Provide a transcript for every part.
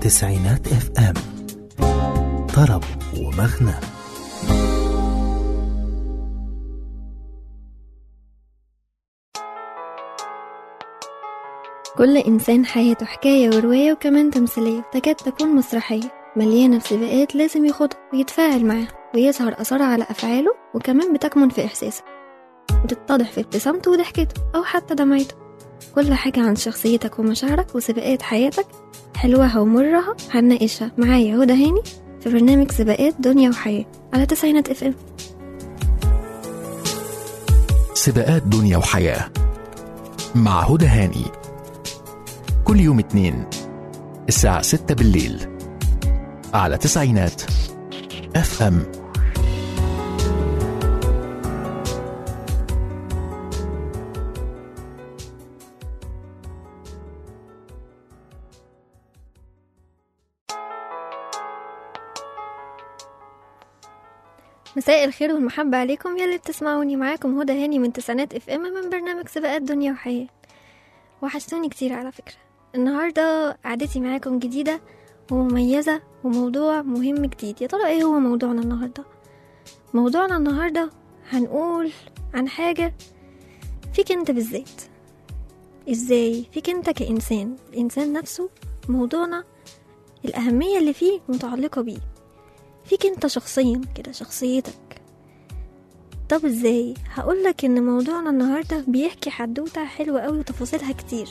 تسعينات اف ام طرب ومغنى كل إنسان حياته حكاية ورواية وكمان تمثيلية تكاد تكون مسرحية مليانة بسباقات لازم يخوضها ويتفاعل معاها ويظهر أثرها على أفعاله وكمان بتكمن في إحساسه بتتضح في ابتسامته وضحكته أو حتى دمعته كل حاجة عن شخصيتك ومشاعرك وسباقات حياتك حلوها ومرها هنناقشها معايا هدى هاني في برنامج سباقات دنيا وحياة على تسعينات اف ام سباقات دنيا وحياة مع هدى هاني كل يوم اتنين الساعة ستة بالليل على تسعينات اف ام مساء الخير والمحبة عليكم يلي بتسمعوني معاكم هدى هاني من تسعينات اف ام من برنامج سباقات دنيا وحياة وحشتوني كتير على فكرة النهاردة قعدتي معاكم جديدة ومميزة وموضوع مهم جديد يا ترى ايه هو موضوعنا النهاردة موضوعنا النهاردة هنقول عن حاجة فيك انت بالذات ازاي فيك انت كإنسان الإنسان نفسه موضوعنا الأهمية اللي فيه متعلقة بيه فيك انت شخصيا كده شخصيتك طب ازاي هقولك ان موضوعنا النهارده بيحكي حدوته حلوه قوي وتفاصيلها كتير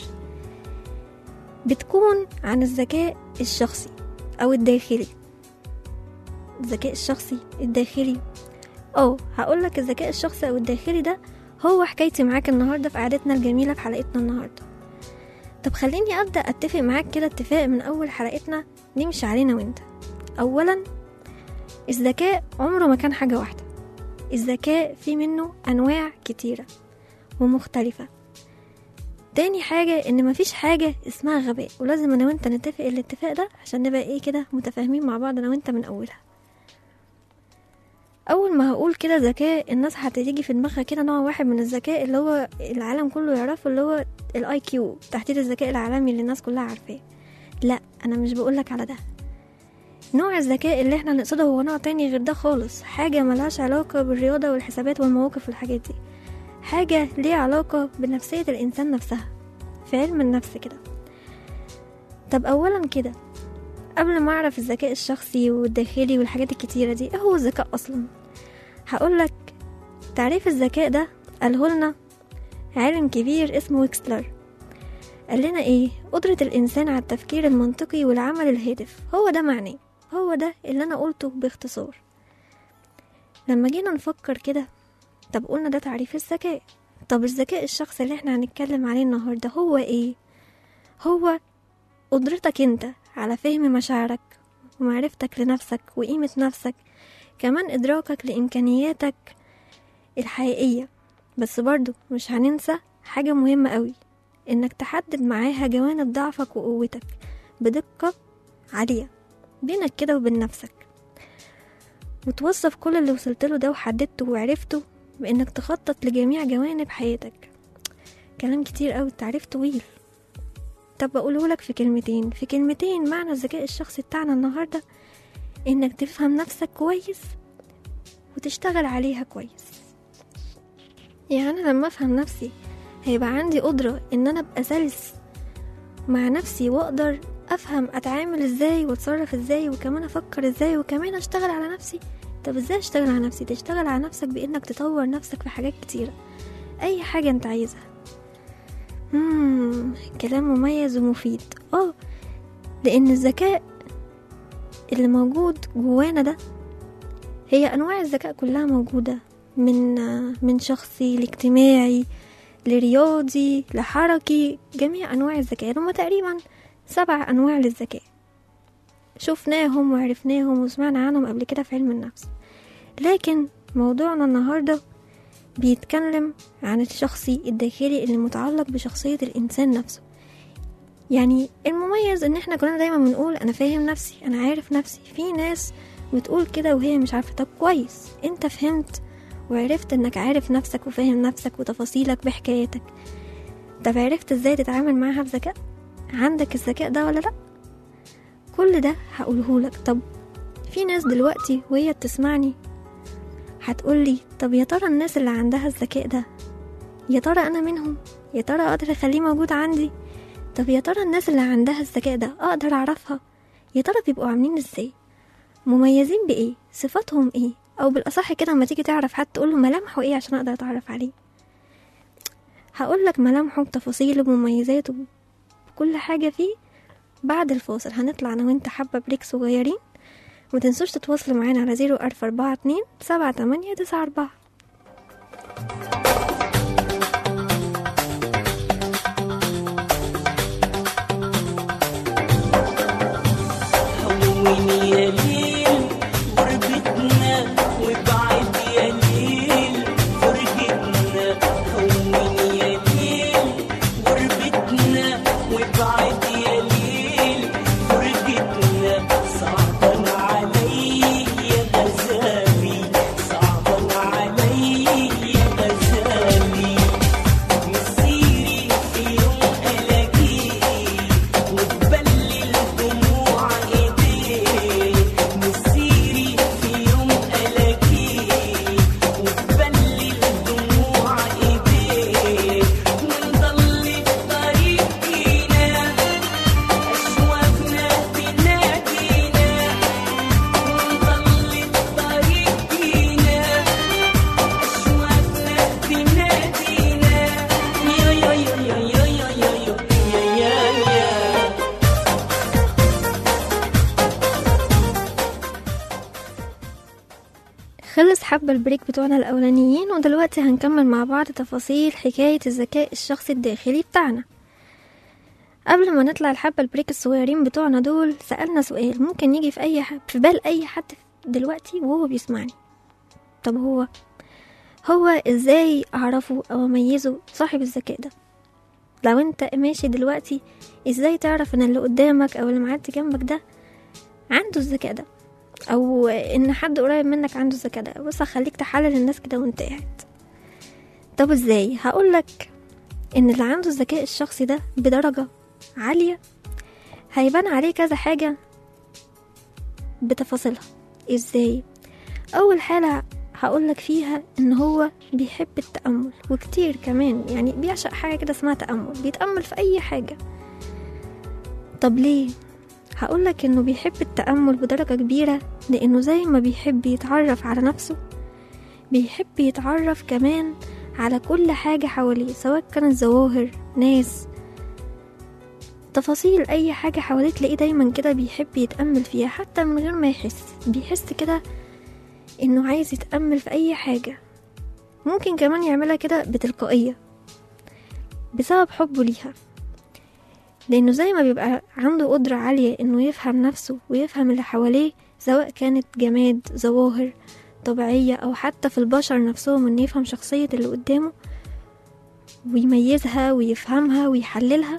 بتكون عن الذكاء الشخصي او الداخلي الذكاء الشخصي الداخلي اه هقولك الذكاء الشخصي او الداخلي ده هو حكايتي معاك النهارده في قعدتنا الجميله في حلقتنا النهارده طب خليني ابدا اتفق معاك كده اتفاق من اول حلقتنا نمشي علينا وانت اولا الذكاء عمره ما كان حاجة واحدة الذكاء في منه أنواع كتيرة ومختلفة تاني حاجة إن مفيش حاجة اسمها غباء ولازم أنا وأنت نتفق الاتفاق ده عشان نبقى إيه كده متفاهمين مع بعض أنا وأنت من أولها أول ما هقول كده ذكاء الناس هتيجي في دماغها كده نوع واحد من الذكاء اللي هو العالم كله يعرفه اللي هو الاي كيو تحديد الذكاء العالمي اللي الناس كلها عارفاه لا أنا مش بقولك على ده نوع الذكاء اللي احنا نقصده هو نوع تاني غير ده خالص حاجة ملهاش علاقة بالرياضة والحسابات والمواقف والحاجات دي حاجة ليها علاقة بنفسية الإنسان نفسها في علم النفس كده طب أولا كده قبل ما أعرف الذكاء الشخصي والداخلي والحاجات الكتيرة دي ايه هو الذكاء أصلا هقولك تعريف الذكاء ده قالهولنا عالم كبير اسمه ويكسلر قال لنا ايه قدرة الإنسان على التفكير المنطقي والعمل الهادف هو ده معناه هو ده اللي انا قلته باختصار لما جينا نفكر كده طب قلنا ده تعريف الذكاء طب الذكاء الشخصي اللي احنا هنتكلم عليه النهارده هو ايه هو قدرتك انت على فهم مشاعرك ومعرفتك لنفسك وقيمة نفسك كمان إدراكك لإمكانياتك الحقيقية بس برضو مش هننسى حاجة مهمة قوي إنك تحدد معاها جوانب ضعفك وقوتك بدقة عالية بينك كده وبين نفسك وتوظف كل اللي وصلت له ده وحددته وعرفته بانك تخطط لجميع جوانب حياتك كلام كتير قوي التعريف طويل طب بقوله لك في كلمتين في كلمتين معنى الذكاء الشخصي بتاعنا النهارده انك تفهم نفسك كويس وتشتغل عليها كويس يعني أنا لما افهم نفسي هيبقى عندي قدرة ان انا ابقى سلس مع نفسي واقدر افهم اتعامل ازاي واتصرف ازاي وكمان افكر ازاي وكمان اشتغل على نفسي طب ازاي اشتغل على نفسي تشتغل على نفسك بانك تطور نفسك في حاجات كتيرة اي حاجة انت عايزها مم. كلام مميز ومفيد اه لان الذكاء اللي موجود جوانا ده هي انواع الذكاء كلها موجودة من من شخصي لاجتماعي لرياضي لحركي جميع انواع الذكاء هما تقريبا سبع أنواع للذكاء شفناهم وعرفناهم وسمعنا عنهم قبل كده في علم النفس لكن موضوعنا النهاردة بيتكلم عن الشخصي الداخلي اللي متعلق بشخصية الإنسان نفسه يعني المميز ان احنا كلنا دايما بنقول انا فاهم نفسي انا عارف نفسي في ناس بتقول كده وهي مش عارفة طب كويس انت فهمت وعرفت انك عارف نفسك وفاهم نفسك وتفاصيلك بحكايتك طب عرفت ازاي تتعامل معاها بذكاء عندك الذكاء ده ولا لا كل ده هقولهولك طب في ناس دلوقتي وهي بتسمعني هتقولي طب يا ترى الناس اللي عندها الذكاء ده يا ترى انا منهم يا ترى اقدر اخليه موجود عندي طب يا ترى الناس اللي عندها الذكاء ده اقدر اعرفها يا ترى بيبقوا عاملين ازاي مميزين بايه صفاتهم ايه او بالاصح كده لما تيجي تعرف حد تقوله ملامحه ايه عشان اقدر اتعرف عليه هقولك ملامحه بتفاصيله بمميزاته بكل حاجة فيه بعد الفاصل هنطلع انا وانت حبة بريك صغيرين متنسوش تتواصلوا معانا على زيرو ألف أربعة اتنين سبعة تمانية تسعة أربعة هون يا ليل غربتنا وابعد يا ليل فرقتنا هون يا ليل غربتنا وابعد يا ليل فرقتنا صعبان علي يا غزالي صعبان علي يا غزالي مسيري في يوم ألاقيك وتبلل دموع ايديك مسيري في يوم ألاقيك وتبلل دموع ايديك ونضل الطريق فينا أشواقنا تنادينا ونضل الطريق فينا أشواقنا تنادينا يا يا يا يا يا يا يا يا يا يا خلص حبة البريك بتوعنا الأولانيين ودلوقتي هنكمل مع بعض تفاصيل حكاية الذكاء الشخصي الداخلي بتاعنا قبل ما نطلع الحبة البريك الصغيرين بتوعنا دول سألنا سؤال ممكن يجي في أي حد في بال أي حد دلوقتي وهو بيسمعني طب هو هو ازاي اعرفه او اميزه صاحب الذكاء ده لو انت ماشي دلوقتي ازاي تعرف ان اللي قدامك او اللي معدي جنبك ده عنده الذكاء ده او ان حد قريب منك عنده الذكاء ده بص هخليك تحلل الناس كده وانت قاعد طب ازاي هقولك ان اللي عنده الذكاء الشخصي ده بدرجة عالية هيبان عليه كذا حاجة بتفاصيلها ازاي اول حالة هقولك فيها ان هو بيحب التأمل وكتير كمان يعني بيعشق حاجة كده اسمها تأمل بيتأمل في اي حاجة طب ليه هقولك انه بيحب التأمل بدرجة كبيرة لانه زي ما بيحب يتعرف على نفسه بيحب يتعرف كمان على كل حاجة حواليه سواء كانت ظواهر ناس تفاصيل اي حاجة حواليه تلاقيه دايما كده بيحب يتأمل فيها حتى من غير ما يحس بيحس كده انه عايز يتأمل في اي حاجة ممكن كمان يعملها كده بتلقائية بسبب حبه ليها لانه زي ما بيبقى عنده قدرة عالية انه يفهم نفسه ويفهم اللي حواليه سواء كانت جماد ظواهر طبيعية او حتى في البشر نفسهم انه يفهم شخصية اللي قدامه ويميزها ويفهمها ويحللها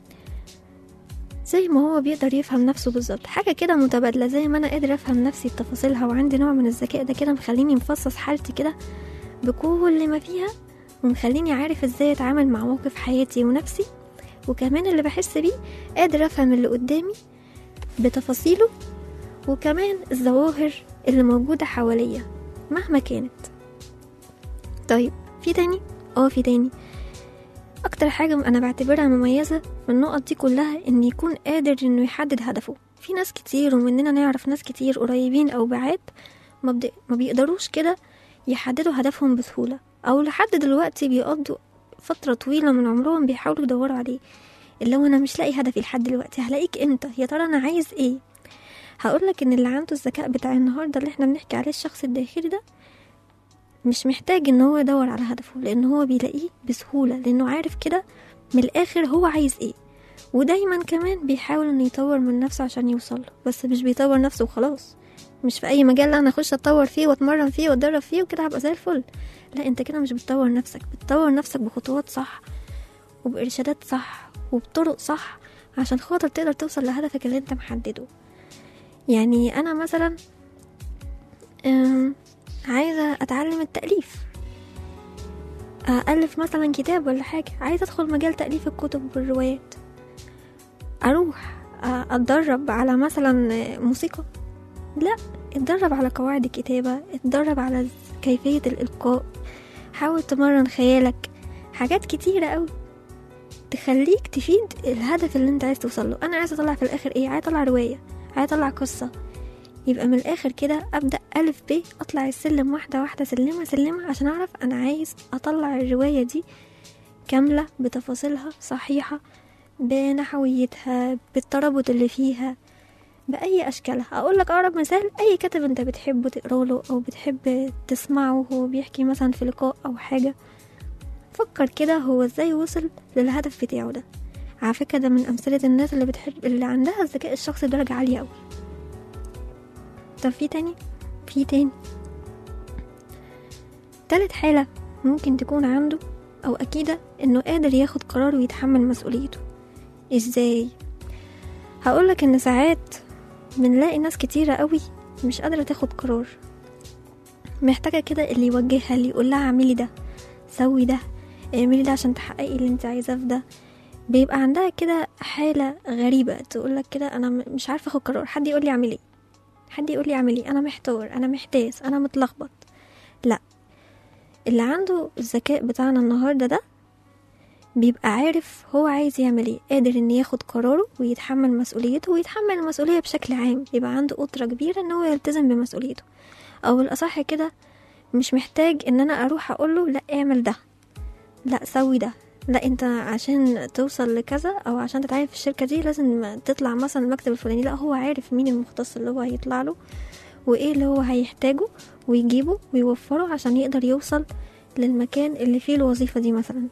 زي ما هو بيقدر يفهم نفسه بالظبط حاجة كده متبادلة زي ما أنا قادر أفهم نفسي بتفاصيلها وعندي نوع من الذكاء ده كده مخليني مفصص حالتي كده بكل ما فيها ومخليني عارف ازاي اتعامل مع موقف حياتي ونفسي وكمان اللي بحس بيه قادر افهم اللي قدامي بتفاصيله وكمان الظواهر اللي موجودة حواليا مهما كانت طيب في تاني اه في تاني اكتر حاجة انا بعتبرها مميزة في النقط دي كلها ان يكون قادر انه يحدد هدفه في ناس كتير ومننا نعرف ناس كتير قريبين او بعاد ما, بد... ما بيقدروش كده يحددوا هدفهم بسهولة او لحد دلوقتي بيقضوا فترة طويلة من عمرهم بيحاولوا يدوروا عليه اللي هو انا مش لاقي هدفي لحد دلوقتي هلاقيك امتى يا ترى انا عايز ايه هقولك ان اللي عنده الذكاء بتاع النهاردة اللي احنا بنحكي عليه الشخص الداخلي ده مش محتاج ان هو يدور على هدفه لان هو بيلاقيه بسهولة لانه عارف كده من الاخر هو عايز ايه ودايما كمان بيحاول انه يطور من نفسه عشان يوصل له بس مش بيطور نفسه وخلاص مش في اي مجال لا انا اخش اتطور فيه واتمرن فيه واتدرب فيه وكده هبقى زي الفل لا انت كده مش بتطور نفسك بتطور نفسك بخطوات صح وبارشادات صح وبطرق صح عشان خاطر تقدر توصل لهدفك اللي انت محدده يعني انا مثلا أم، عايزة اتعلم التأليف ألف مثلا كتاب ولا حاجة عايزة أدخل مجال تأليف الكتب والروايات أروح أ- اتدرب على مثلا موسيقى لا اتدرب على قواعد الكتابة اتدرب على كيفية الإلقاء حاول تمرن خيالك حاجات كتيرة قوي تخليك تفيد الهدف اللي انت عايز توصله انا عايز اطلع في الاخر ايه عايز اطلع رواية عايز اطلع قصة يبقى من الاخر كده ابدا الف ب اطلع السلم واحده واحده سلمه سلمه عشان اعرف انا عايز اطلع الروايه دي كامله بتفاصيلها صحيحه بنحويتها بالترابط اللي فيها بأي أشكالها أقول لك أقرب مثال أي كاتب أنت بتحبه تقرأ له أو بتحب تسمعه وهو بيحكي مثلا في لقاء أو حاجة فكر كده هو إزاي وصل للهدف بتاعه ده على فكرة ده من أمثلة الناس اللي بتحب اللي عندها الذكاء الشخصي بدرجة عالية أوي طب في تاني في تاني تالت حالة ممكن تكون عنده أو أكيدة إنه قادر ياخد قرار ويتحمل مسؤوليته إزاي هقولك إن ساعات بنلاقي ناس كتيرة قوي مش قادرة تاخد قرار محتاجة كده اللي يوجهها اللي يقولها اعملي ده سوي ده اعملي ده عشان تحققي اللي انت عايزاه في ده بيبقى عندها كده حالة غريبة تقولك كده أنا م- مش عارفة أخد قرار حد يقولي اعملي حد يقولي اعملي أنا محتار أنا محتاس أنا متلخبط لا اللي عنده الذكاء بتاعنا النهاردة ده بيبقى عارف هو عايز يعمل ايه قادر ان ياخد قراره ويتحمل مسؤوليته ويتحمل المسؤولية بشكل عام يبقى عنده قدرة كبيرة ان هو يلتزم بمسؤوليته او الاصح كده مش محتاج ان انا اروح اقوله لا اعمل ده لا سوي ده لا انت عشان توصل لكذا او عشان تتعين في الشركة دي لازم تطلع مثلا المكتب الفلاني لا هو عارف مين المختص اللي هو هيطلع له وايه اللي هو هيحتاجه ويجيبه ويوفره عشان يقدر يوصل للمكان اللي فيه الوظيفة دي مثلا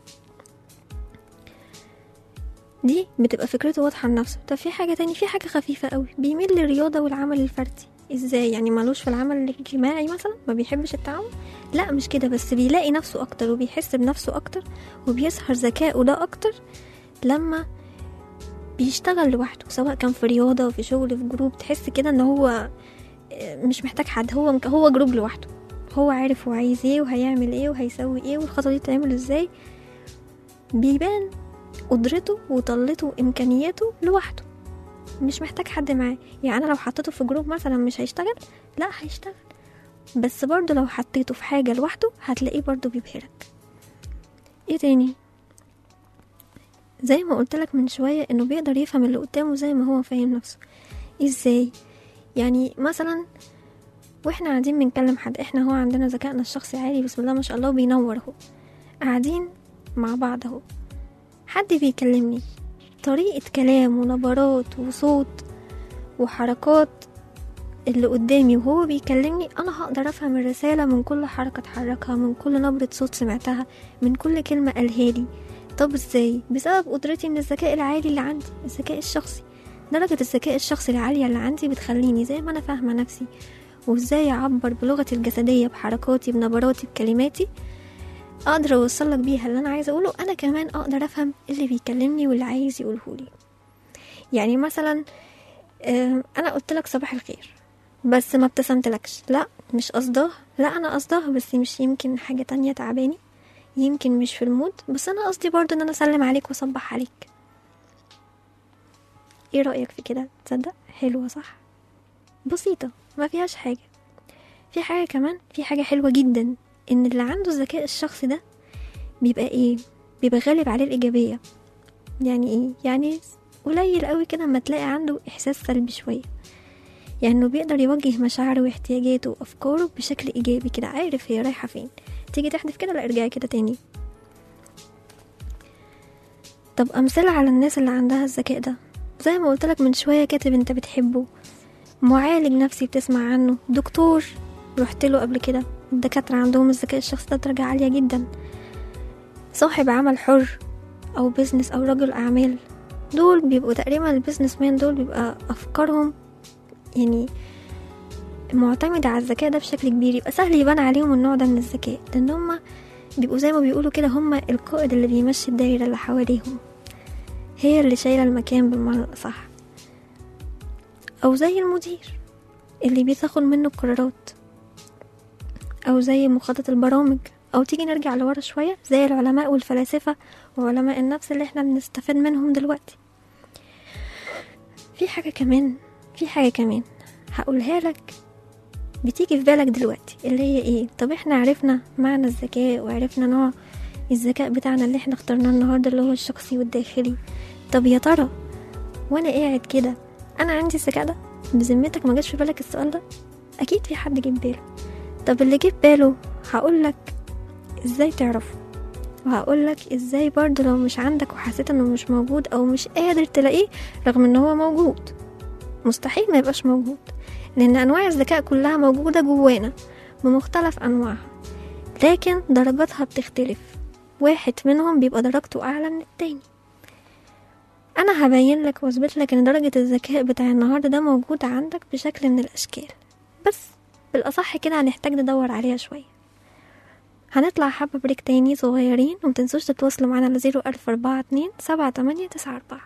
دي بتبقى فكرته واضحة لنفسه طب في حاجة تاني في حاجة خفيفة قوي بيميل للرياضة والعمل الفردي ازاي يعني مالوش في العمل الاجتماعي مثلا ما بيحبش التعاون لا مش كده بس بيلاقي نفسه اكتر وبيحس بنفسه اكتر وبيظهر ذكائه ده اكتر لما بيشتغل لوحده سواء كان في رياضة في شغل في جروب تحس كده ان هو آه، مش محتاج حد هو هو جروب لوحده هو عارف هو عايز ايه وهيعمل ايه وهيسوي ايه والخطوة دي تتعمل ازاي بيبان قدرته وطلته وامكانياته لوحده مش محتاج حد معاه يعني انا لو حطيته في جروب مثلا مش هيشتغل لا هيشتغل بس برضه لو حطيته في حاجة لوحده هتلاقيه برضه بيبهرك ايه تاني زي ما قلت لك من شوية انه بيقدر يفهم اللي قدامه زي ما هو فاهم نفسه ازاي يعني مثلا واحنا قاعدين بنكلم حد احنا هو عندنا ذكائنا الشخصي عالي بسم الله ما شاء الله بينور اهو قاعدين مع بعض اهو حد بيكلمني طريقة كلام ونبرات وصوت وحركات اللي قدامي وهو بيكلمني انا هقدر افهم الرسالة من كل حركة اتحركها من كل نبرة صوت سمعتها من كل كلمة قالها لي طب ازاي بسبب قدرتي من الذكاء العالي اللي عندي الذكاء الشخصي درجة الذكاء الشخصي العالية اللي عندي بتخليني زي ما انا فاهمة نفسي وازاي اعبر بلغتي الجسدية بحركاتي بنبراتي بكلماتي اقدر اوصلك بيها اللي انا عايزه اقوله انا كمان اقدر افهم اللي بيكلمني واللي عايز يقوله لي يعني مثلا آم، انا قلت لك صباح الخير بس ما ابتسمتلكش لا مش قصداه لا انا قصداه بس مش يمكن حاجه تانية تعباني يمكن مش في المود بس انا قصدي برضو ان انا اسلم عليك واصبح عليك ايه رايك في كده تصدق حلوه صح بسيطه ما فيهاش حاجه في حاجه كمان في حاجه حلوه جدا ان اللي عنده الذكاء الشخصي ده بيبقى ايه بيبقى غالب عليه الايجابيه يعني ايه يعني قليل قوي كده اما تلاقي عنده احساس سلبي شويه يعني انه بيقدر يوجه مشاعره واحتياجاته وافكاره بشكل ايجابي كده عارف هي رايحه فين تيجي تحدف كده لا ارجعي كده تاني طب امثله على الناس اللي عندها الذكاء ده زي ما قلت لك من شويه كاتب انت بتحبه معالج نفسي بتسمع عنه دكتور رحت له قبل كده الدكاترة عندهم الذكاء الشخصي ده درجة عالية جدا صاحب عمل حر أو بيزنس أو رجل أعمال دول بيبقوا تقريبا البيزنس مان دول بيبقى أفكارهم يعني معتمدة على الذكاء ده بشكل كبير يبقى سهل يبان عليهم النوع ده من الذكاء لأن هما بيبقوا زي ما بيقولوا كده هما القائد اللي بيمشي الدايرة اللي حواليهم هي اللي شايلة المكان بالمعنى الأصح أو زي المدير اللي بتاخد منه القرارات أو زي مخطط البرامج أو تيجي نرجع لورا شوية زي العلماء والفلاسفة وعلماء النفس اللي احنا بنستفاد منهم دلوقتي في حاجة كمان في حاجة كمان هقولها لك بتيجي في بالك دلوقتي اللي هي ايه طب احنا عرفنا معنى الذكاء وعرفنا نوع الذكاء بتاعنا اللي احنا اخترناه النهارده اللي هو الشخصي والداخلي طب يا ترى وانا قاعد كده انا عندي الذكاء ده بذمتك ما جاش في بالك السؤال ده اكيد في حد جه في باله طب اللي جه في باله هقولك ازاي تعرفه وهقولك ازاي برضه لو مش عندك وحسيت انه مش موجود او مش قادر تلاقيه رغم ان هو موجود مستحيل ما يبقاش موجود لان انواع الذكاء كلها موجوده جوانا بمختلف انواعها لكن درجاتها بتختلف واحد منهم بيبقى درجته اعلى من التاني انا هبين لك واثبت لك ان درجه الذكاء بتاع النهارده ده موجود عندك بشكل من الاشكال بس بالاصح كده هنحتاج ندور عليها شويه هنطلع حبة بريك تاني صغيرين ومتنسوش تتواصلوا معانا على زيرو ألف أربعة اتنين سبعة تمانية تسعة أربعة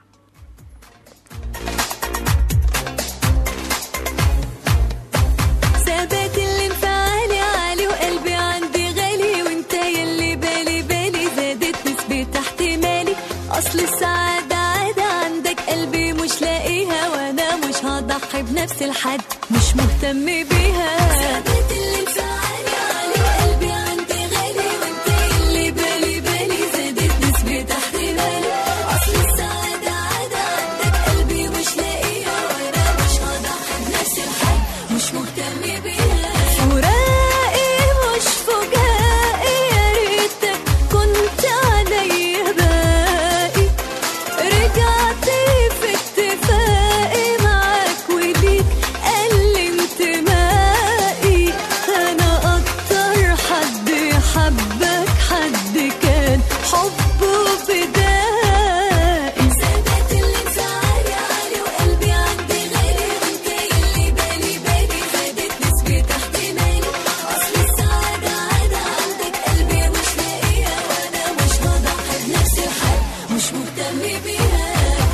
ثبات اللي انفعالي عالي وقلبي عندي غالي وانت يلي بالي بالي زادت نسبة احتمالي اصل السعادة عادة عندك قلبي مش لاقيها وانا مش هضحي بنفس الحد مش مهتم بيها ثبات اللي انفعالي عالي وقلبي عندي غالي وانت يلي بالي بالي زادت نسبة احتمالي اصل السعادة عادة عندك قلبي مش لاقيها وانا مش هضحي بنفس الحد مش مهتم بيها فراقي مش فجائي يا ريتك كنت عليا باقي رجعت في اتفاقي معاك وليك قل انتمائي انا اكتر حد حبك حد كان حبه بدائي سادات اللي انفعالي عالي وقلبي عندي غالي وانت يلي بالي بالي زادت نسبة احتمالي اصل السعادة عادة عندك قلبي مش لاقيها وانا مش بضحي بنفس الحال مش مهتم بيها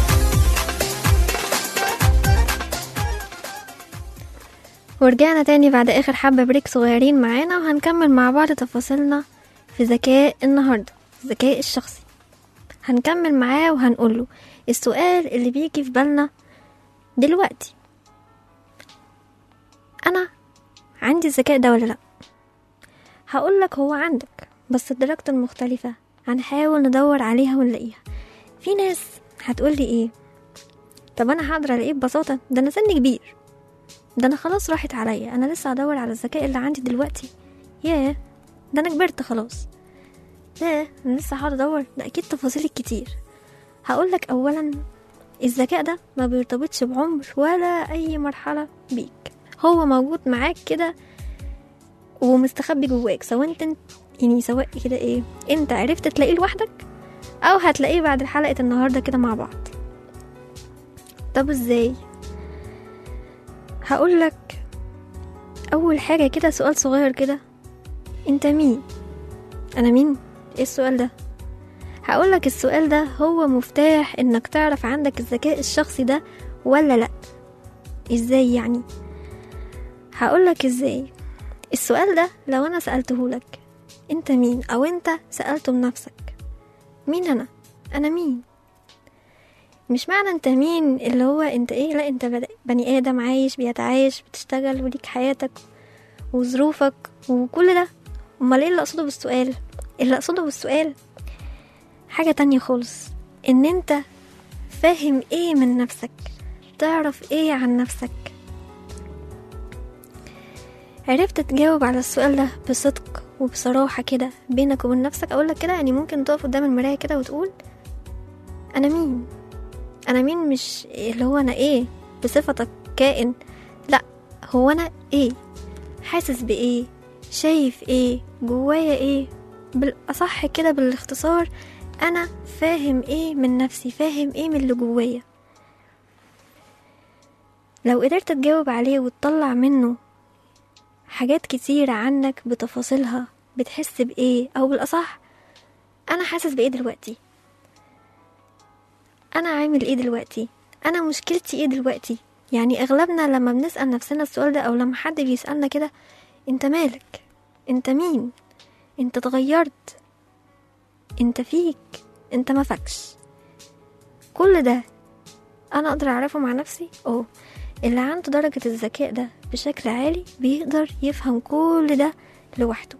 ورجعنا تاني بعد آخر حبة بريك صغيرين معانا وهنكمل مع بعض تفاصيلنا في ذكاء النهاردة الذكاء الشخصي هنكمل معاه وهنقوله السؤال اللي بيجي في بالنا دلوقتي أنا عندي الذكاء ده ولا لأ هقولك هو عندك بس بدرجته المختلفة هنحاول ندور عليها ونلاقيها في ناس هتقولي ايه طب انا هقدر الاقيه ببساطة ده انا سني كبير ده انا خلاص راحت عليا انا لسه هدور على الذكاء اللي عندي دلوقتي ياه ده انا كبرت خلاص ياه انا لسه هقعد ادور ده اكيد تفاصيل كتير هقولك اولا الذكاء ده ما بيرتبطش بعمر ولا اي مرحلة بيك هو موجود معاك كده ومستخبي جواك سواء انت يعني سواء كده ايه انت عرفت تلاقيه لوحدك او هتلاقيه بعد حلقة النهاردة كده مع بعض طب ازاي هقولك اول حاجة كده سؤال صغير كده انت مين انا مين ايه السؤال ده هقولك السؤال ده هو مفتاح انك تعرف عندك الذكاء الشخصي ده ولا لا ازاي يعني هقولك ازاي السؤال ده لو انا سألتهولك انت مين او انت سألته بنفسك مين انا انا مين مش معنى انت مين اللي هو انت ايه لا انت بد- بني ادم عايش بيتعايش بتشتغل وليك حياتك وظروفك وكل ده امال ايه اللي اقصده بالسؤال اللي اقصده بالسؤال حاجة تانية خالص ان انت فاهم ايه من نفسك تعرف ايه عن نفسك عرفت تجاوب على السؤال ده بصدق وبصراحة كده بينك وبين نفسك أقولك كده يعني ممكن تقف قدام المراية كده وتقول أنا مين أنا مين مش اللي هو أنا إيه بصفتك كائن لأ هو أنا إيه حاسس بإيه شايف إيه جوايا إيه بالأصح كده بالاختصار أنا فاهم إيه من نفسي فاهم إيه من اللي جوايا لو قدرت تجاوب عليه وتطلع منه حاجات كتيرة عنك بتفاصيلها بتحس بإيه أو بالأصح أنا حاسس بإيه دلوقتي أنا عامل إيه دلوقتي أنا مشكلتي إيه دلوقتي يعني أغلبنا لما بنسأل نفسنا السؤال ده أو لما حد بيسألنا كده أنت مالك أنت مين أنت اتغيرت أنت فيك أنت ما فكش كل ده انا اقدر اعرفه مع نفسي اه اللي عنده درجة الذكاء ده بشكل عالي بيقدر يفهم كل ده لوحده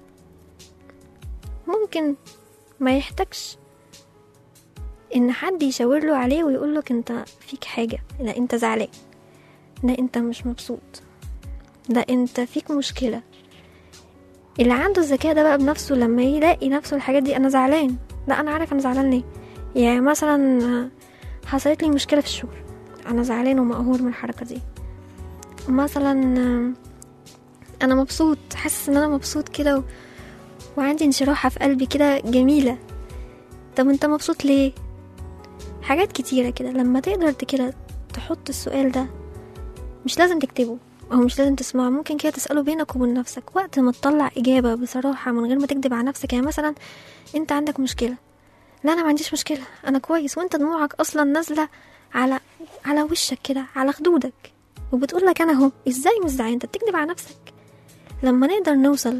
ممكن ما يحتاجش ان حد يشاور له عليه ويقول لك انت فيك حاجة لا انت زعلان لا انت مش مبسوط لا انت فيك مشكلة اللي عنده الذكاء ده بقى بنفسه لما يلاقي نفسه الحاجات دي انا زعلان لا انا عارف انا زعلان ليه يعني مثلا حصلت لي مشكلة في الشغل انا زعلان ومقهور من الحركة دي مثلا انا مبسوط حاسس ان انا مبسوط كده و... وعندي انشراحة في قلبي كده جميلة طب انت مبسوط ليه حاجات كتيرة كده لما تقدر كده تحط السؤال ده مش لازم تكتبه او مش لازم تسمعه ممكن كده تسأله بينك وبين نفسك وقت ما تطلع اجابة بصراحة من غير ما تكذب على نفسك يعني مثلا انت عندك مشكلة لا انا ما عنديش مشكلة انا كويس وانت دموعك اصلا نازلة على على وشك كده على خدودك وبتقول لك انا اهو ازاي مش زعلان انت بتكذب على نفسك لما نقدر نوصل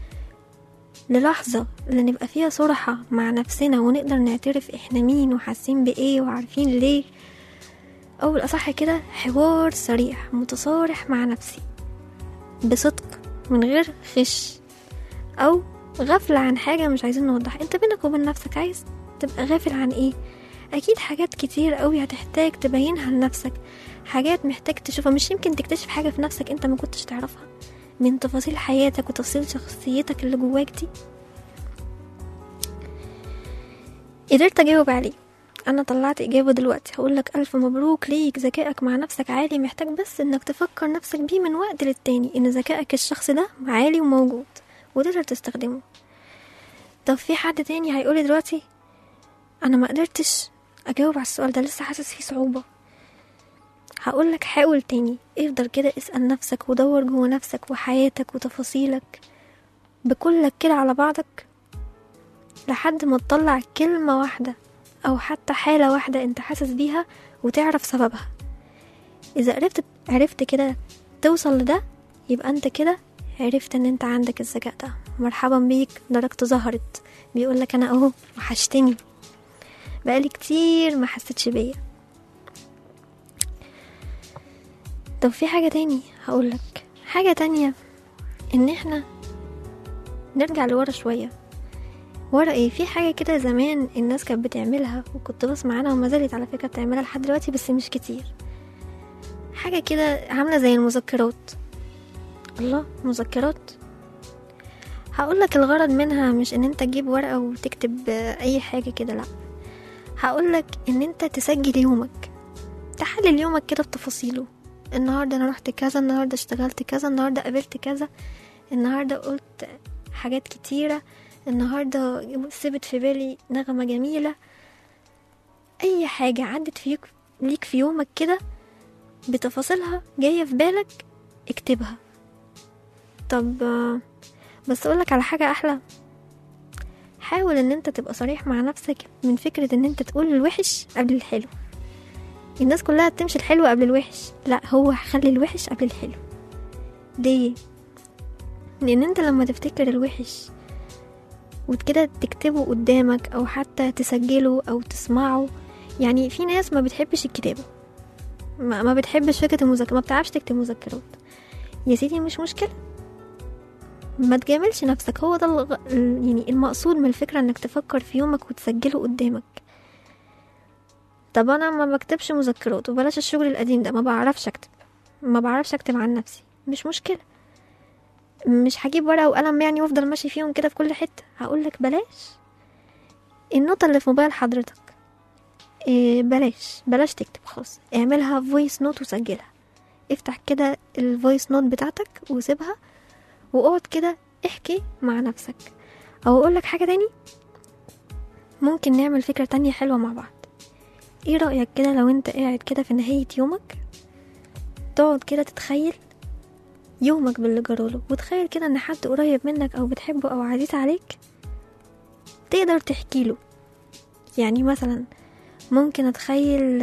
للحظة اللي نبقى فيها صراحة مع نفسنا ونقدر نعترف احنا مين وحاسين بايه وعارفين ليه او بالاصح كده حوار صريح متصارح مع نفسي بصدق من غير غش او غفلة عن حاجة مش عايزين نوضحها انت بينك وبين نفسك عايز تبقى غافل عن ايه اكيد حاجات كتير قوي هتحتاج تبينها لنفسك حاجات محتاج تشوفها مش يمكن تكتشف حاجة في نفسك انت ما كنتش تعرفها من تفاصيل حياتك وتفاصيل شخصيتك اللي جواك دي قدرت اجاوب عليه انا طلعت اجابه دلوقتي هقولك الف مبروك ليك ذكائك مع نفسك عالي محتاج بس انك تفكر نفسك بيه من وقت للتاني ان ذكائك الشخص ده عالي وموجود وتقدر تستخدمه طب في حد تاني هيقولي دلوقتي انا ما قدرتش اجاوب على السؤال ده لسه حاسس فيه صعوبه هقولك حاول تاني افضل كده اسأل نفسك ودور جوه نفسك وحياتك وتفاصيلك بكلك كده على بعضك لحد ما تطلع كلمة واحدة أو حتى حالة واحدة انت حاسس بيها وتعرف سببها إذا عرفت عرفت كده توصل لده يبقى انت كده عرفت ان انت عندك الذكاء ده مرحبا بيك درجته ظهرت بيقولك انا اهو وحشتني بقالي كتير ما حسيتش بيا طب في حاجة تاني هقولك حاجة تانية ان احنا نرجع لورا شوية ورا ايه في حاجة كده زمان الناس كانت بتعملها وكنت بسمع عنها وما زالت على فكرة بتعملها لحد دلوقتي بس مش كتير حاجة كده عاملة زي المذكرات الله مذكرات هقولك الغرض منها مش ان انت تجيب ورقة وتكتب اي حاجة كده لا هقولك ان انت تسجل يومك تحلل يومك كده بتفاصيله النهارده انا رحت كذا النهارده اشتغلت كذا النهارده قابلت كذا النهارده قلت حاجات كتيره النهارده سبت في بالي نغمه جميله اي حاجه عدت فيك ليك في يومك كده بتفاصيلها جايه في بالك اكتبها طب بس اقولك على حاجه احلى حاول ان انت تبقى صريح مع نفسك من فكره ان انت تقول الوحش قبل الحلو الناس كلها بتمشي الحلو قبل الوحش لا هو خلي الوحش قبل الحلو ليه لان انت لما تفتكر الوحش وكده تكتبه قدامك او حتى تسجله او تسمعه يعني في ناس ما بتحبش الكتابة ما, ما بتحبش فكرة المذاكرة ما بتعرفش تكتب مذكرات يا سيدي مش مشكلة ما تجاملش نفسك هو ده الغ... يعني المقصود من الفكرة انك تفكر في يومك وتسجله قدامك طب انا ما بكتبش مذكرات وبلاش الشغل القديم ده ما بعرفش اكتب ما بعرفش اكتب عن نفسي مش مشكله مش هجيب ورقه وقلم يعني وافضل ماشي فيهم كده في كل حته هقول لك بلاش النوتة اللي في موبايل حضرتك إيه بلاش بلاش تكتب خالص اعملها فويس نوت وسجلها افتح كده الفويس نوت بتاعتك وسيبها واقعد كده احكي مع نفسك او اقول لك حاجه تاني ممكن نعمل فكره تانية حلوه مع بعض ايه رأيك كده لو انت قاعد كده في نهاية يومك تقعد كده تتخيل يومك باللي جراله وتخيل كده ان حد قريب منك او بتحبه او عزيز عليك تقدر تحكي له يعني مثلا ممكن اتخيل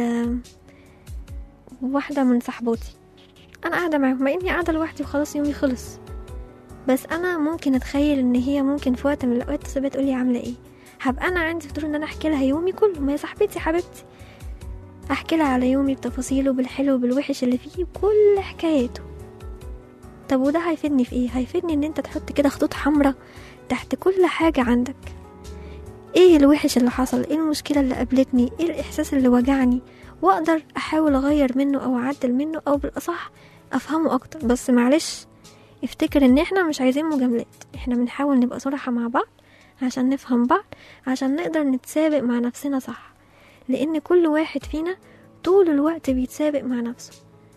واحدة من صحباتي انا قاعدة معاهم ما اني قاعدة لوحدي وخلاص يومي خلص بس انا ممكن اتخيل ان هي ممكن في وقت من الاوقات تسيبها تقولي عاملة ايه هبقى انا عندي فضول ان انا احكي لها يومي كله ما هي صاحبتي حبيبتي احكي لها على يومي بتفاصيله بالحلو وبالوحش اللي فيه بكل حكاياته طب وده هيفيدني في ايه هيفيدني ان انت تحط كده خطوط حمراء تحت كل حاجة عندك ايه الوحش اللي حصل ايه المشكلة اللي قابلتني ايه الاحساس اللي وجعني واقدر احاول اغير منه او اعدل منه او بالاصح افهمه اكتر بس معلش افتكر ان احنا مش عايزين مجاملات احنا بنحاول نبقى صراحة مع بعض عشان نفهم بعض عشان نقدر نتسابق مع نفسنا صح لان كل واحد فينا طول الوقت بيتسابق مع نفسه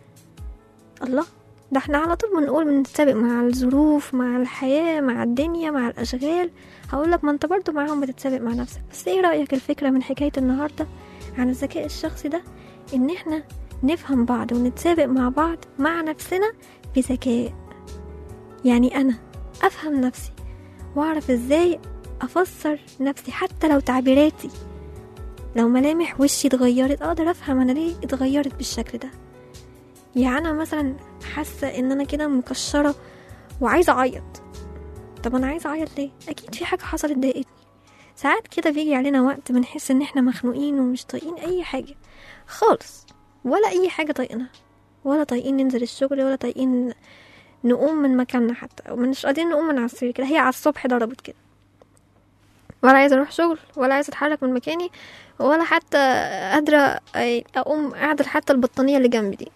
الله ده احنا على طول بنقول بنتسابق مع الظروف مع الحياة مع الدنيا مع الأشغال هقولك ما انت برضو معاهم بتتسابق مع نفسك بس ايه رأيك الفكرة من حكاية النهاردة عن الذكاء الشخصي ده ان احنا نفهم بعض ونتسابق مع بعض مع نفسنا بذكاء يعني انا افهم نفسي واعرف ازاي افسر نفسي حتى لو تعبيراتي لو ملامح وشي اتغيرت اقدر افهم انا ليه اتغيرت بالشكل ده يعني انا مثلا حاسه ان انا كده مكشره وعايزه اعيط طب انا عايزه اعيط ليه اكيد في حاجه حصلت ضايقتني ساعات كده بيجي علينا وقت بنحس ان احنا مخنوقين ومش طايقين اي حاجه خالص ولا اي حاجه طايقنا ولا طايقين ننزل الشغل ولا طايقين نقوم من مكاننا حتى مش قادرين نقوم من على السرير كده هي على الصبح ضربت كده ولا عايزه اروح شغل ولا عايزه اتحرك من مكاني ولا حتى قادره اقوم قاعده حتى البطانيه اللي جنبي دي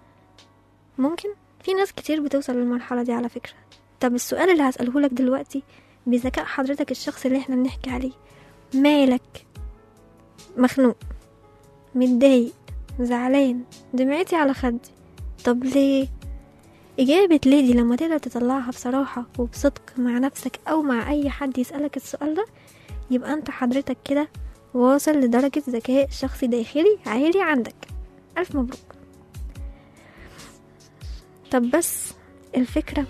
ممكن في ناس كتير بتوصل للمرحله دي على فكره طب السؤال اللي هساله لك دلوقتي بذكاء حضرتك الشخص اللي احنا بنحكي عليه مالك مخنوق متضايق زعلان دمعتي على خدي طب ليه إجابة ليه دي لما تقدر تطلعها بصراحة وبصدق مع نفسك أو مع أي حد يسألك السؤال ده يبقى أنت حضرتك كده واصل لدرجة ذكاء شخصي داخلي عالي عندك ألف مبروك طب بس الفكرة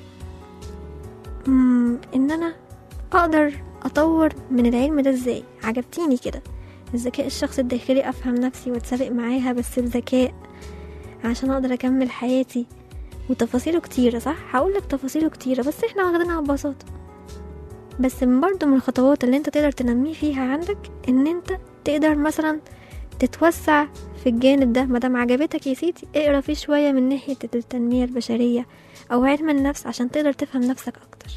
مم إن أنا أقدر أطور من العلم ده إزاي عجبتيني كده الذكاء الشخصي الداخلي أفهم نفسي وأتسابق معاها بس بذكاء عشان أقدر أكمل حياتي وتفاصيله كتيرة صح هقولك تفاصيله كتيرة بس احنا واخدينها ببساطة بس من برضو من الخطوات اللي انت تقدر تنميه فيها عندك ان انت تقدر مثلا تتوسع في الجانب ده مادام عجبتك يا سيدي اقرا فيه شوية من ناحية التنمية البشرية او علم النفس عشان تقدر تفهم نفسك اكتر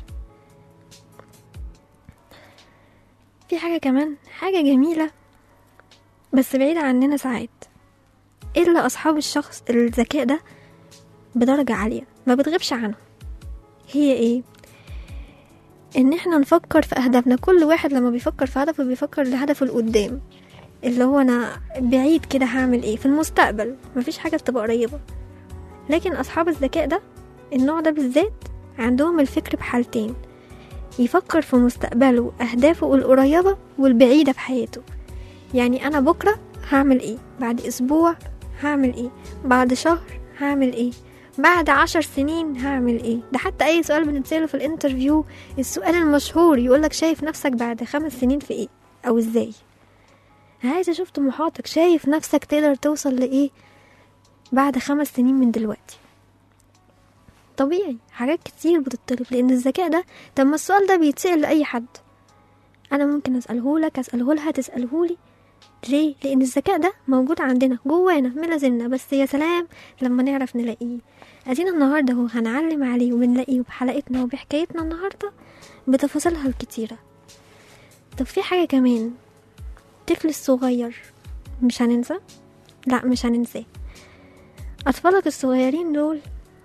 في حاجة كمان حاجة جميلة بس بعيدة عننا ساعات إلا أصحاب الشخص الذكاء ده بدرجة عالية ما بتغيبش عنه هي ايه ان احنا نفكر في اهدافنا كل واحد لما بيفكر في هدفه بيفكر لهدفه القدام اللي هو انا بعيد كده هعمل ايه في المستقبل مفيش حاجة بتبقى قريبة لكن اصحاب الذكاء ده النوع ده بالذات عندهم الفكر بحالتين يفكر في مستقبله اهدافه القريبة والبعيدة في حياته يعني انا بكرة هعمل ايه بعد اسبوع هعمل ايه بعد شهر هعمل ايه بعد عشر سنين هعمل ايه ده حتى اي سؤال بنتسأله في الانترفيو السؤال المشهور يقولك شايف نفسك بعد خمس سنين في ايه او ازاي عايزة اشوف طموحاتك شايف نفسك تقدر توصل لايه بعد خمس سنين من دلوقتي طبيعي حاجات كتير بتطلب لان الذكاء ده طب ما السؤال ده بيتسأل لأي حد انا ممكن اسأله لك اسأله لها تسأله لي ليه لان الذكاء ده موجود عندنا جوانا ملازمنا بس يا سلام لما نعرف نلاقيه ادينا النهارده اهو هنعلم عليه وبنلاقيه بحلقتنا وبحكايتنا النهارده بتفاصيلها الكتيره طب في حاجه كمان الطفل الصغير مش هننسى لا مش هننساه اطفالك الصغيرين دول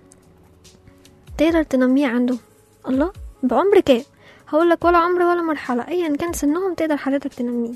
تقدر تنميه عندهم الله بعمر كام هقولك ولا عمر ولا مرحله ايا كان سنهم تقدر حضرتك تنميه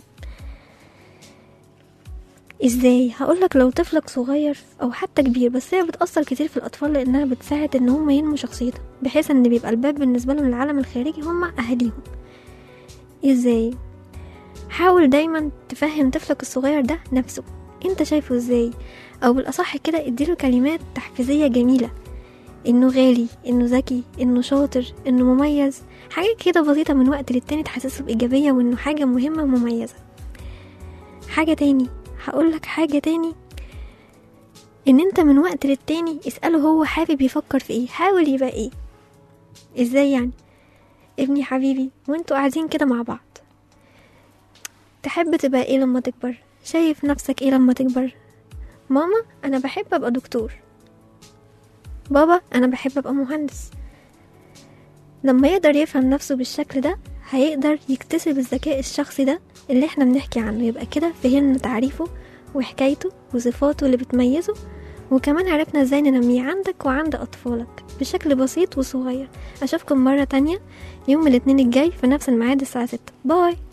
ازاي هقولك لو طفلك صغير او حتى كبير بس هي بتأثر كتير في الاطفال لانها بتساعد ان هم ينموا شخصيتهم بحيث ان بيبقى الباب بالنسبه لهم للعالم الخارجي هم اهاليهم ازاي حاول دايما تفهم طفلك الصغير ده نفسه انت شايفه ازاي او بالاصح كده اديله كلمات تحفيزيه جميله انه غالي انه ذكي انه شاطر انه مميز حاجات كده بسيطه من وقت للتاني تحسسه بايجابيه وانه حاجه مهمه ومميزه حاجه تاني هقولك حاجة تاني ان انت من وقت للتاني اسأله هو حابب يفكر في ايه حاول يبقى ايه ازاي يعني ابني حبيبي وانتوا قاعدين كده مع بعض تحب تبقى ايه لما تكبر شايف نفسك ايه لما تكبر ماما انا بحب ابقى دكتور بابا انا بحب ابقى مهندس لما يقدر يفهم نفسه بالشكل ده هيقدر يكتسب الذكاء الشخصي ده اللي احنا بنحكي عنه يبقى كده فهمنا تعريفه وحكايته وصفاته اللي بتميزه وكمان عرفنا ازاي ننميه عندك وعند اطفالك بشكل بسيط وصغير اشوفكم مرة تانية يوم الاثنين الجاي في نفس الميعاد الساعة 6 باي